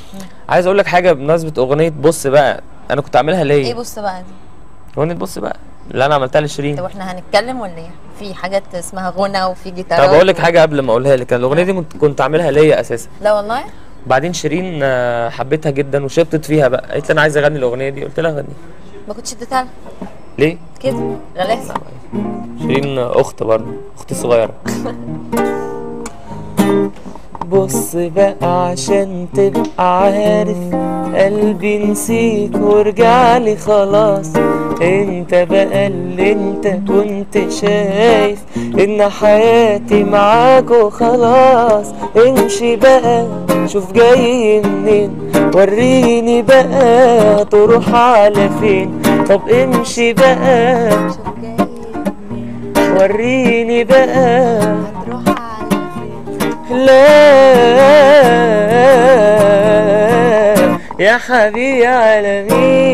عايز اقول لك حاجه بمناسبه اغنيه بص بقى انا كنت عاملها ايه ليا بص بقى دي اغنيه بص بقى اللي انا عملتها لشيرين طب احنا هنتكلم ولا ايه في حاجات اسمها غنى وفي جيتار طب اقول لك حاجه قبل ما اقولها لك أنا الاغنيه دي كنت كنت عاملها ليا اساسا لا والله بعدين شيرين آه، حبيتها جدا وشبطت فيها بقى قالت لي انا عايزه اغني الاغنيه دي قلت لها غني ما كنتش اديتها لها ليه كده غلاسه شيرين اخت برضه اختي صغيره بص بقى عشان تبقى عارف قلبي نسيك ورجعلي خلاص انت بقى اللي انت كنت شايف ان حياتي معاك وخلاص امشي بقى شوف جاي منين وريني بقى تروح على فين طب امشي بقى شوف جاي منين وريني بقى هتروح على فين لا يا حبيبي على مين